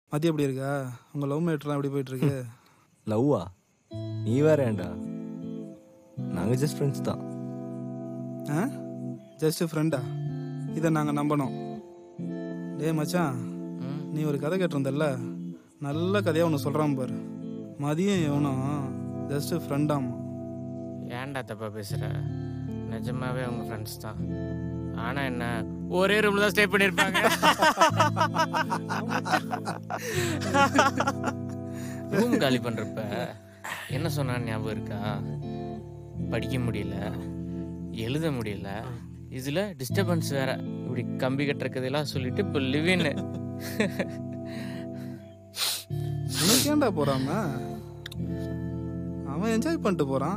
மதி எப்படி இருக்கா உங்க லவ் மேட்லாம் எப்படி போயிட்டு இருக்கு லவ்வா நீ வேற ஏன்டா நாங்க ஜஸ்ட் ஃப்ரெண்ட்ஸ் தான் ஆ ஜஸ்ட் ஃப்ரெண்டா இதை நாங்கள் நம்பணும் டேய் மச்சான் நீ ஒரு கதை கேட்டிருந்தல்ல நல்ல கதையாக ஒன்று சொல்கிறான் பாரு மதியம் எவனும் ஜஸ்ட் ஃப்ரெண்டாமா ஏன்டா தப்பா பேசுற நிஜமாவே அவங்க ஃப்ரெண்ட்ஸ் தான் ஆனா என்ன ஒரே ரூம்ல தான் ஸ்டே பண்ணிருப்பாங்க ரூம் காலி பண்றப்ப என்ன சொன்னான்னு ஞாபகம் இருக்கா படிக்க முடியல எழுத முடியல இதுல டிஸ்டர்பன்ஸ் வேற இப்படி கம்பி கட்டுறக்கதெல்லாம் சொல்லிட்டு இப்போ லிவின்னு உனக்கு ஏன்டா போறாம அவன் என்ஜாய் பண்ணிட்டு போறான்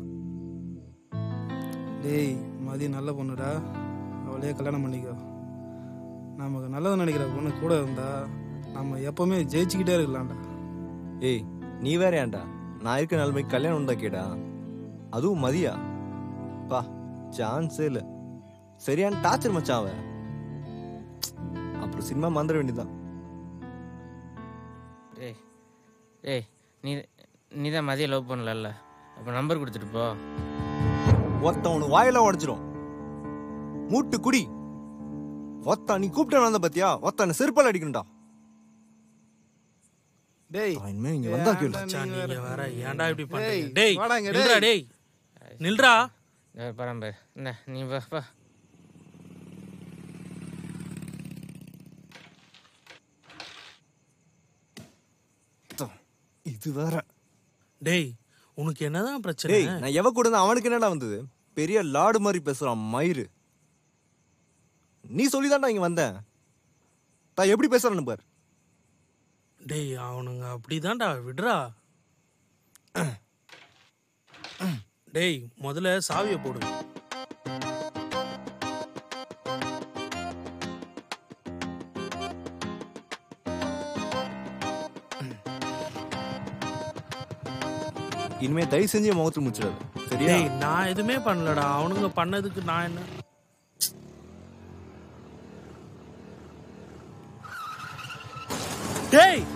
டேய் மதி நல்ல பொண்ணுடா அவளையே கல்யாணம் பண்ணிக்கோ நமக்கு நல்லது நினைக்கிற பொண்ணு கூட இருந்தா நம்ம எப்பவுமே ஜெயிச்சுக்கிட்டே இருக்கலாம்டா ஏய் நீ வேற ஏன்டா நான் இருக்க நிலைமைக்கு கல்யாணம் தான் கேடா அதுவும் மதியா பா சான்ஸே இல்லை சரியான டார்ச்சர் மச்சான் அவன் அப்புறம் சினிமா மறந்துட வேண்டியதுதான் ஏய் ஏய் நீ நீ தான் மதியம் லவ் பண்ணலல்ல அப்போ நம்பர் கொடுத்துட்டு போ ஒருத்தன் உனக்கு வாயில உடைச்சிரும் மூட்டு குடி ஒத்தா நீ கூப்பிட்டு வந்த பாத்தியா ஒத்தனை செருப்பால் அடிக்கணும்டா டேய் இனிமே இங்க வந்தா கேளு மச்சான் நீங்க வேற ஏன்டா இப்படி டேய், பண்றீங்க டேய் வாடா இங்க, நில்றா டேய் நில்றா பரம்பு இந்த நீ வா வா இது வேற டேய் உனக்கு என்னதான் பிரச்சனை டேய் நான் எவ கூட இருந்தா அவனுக்கு என்னடா வந்தது பெரிய லாடு மாதிரி பேசுறான் மயிறு நீ சொல்லிதான்டா இங்க வந்தேன் தான் எப்படி பேசுறான்னு பார் டேய் அவனுங்க அப்படிதான்டா விடுறா டேய் முதல்ல சாவியை போடு இனிமே தயவு செஞ்சு என் முகத்துல முடிச்சிடாது சரியா டேய் நான் எதுவுமே பண்ணலடா அவனுங்க பண்ணதுக்கு நான் என்ன டேய்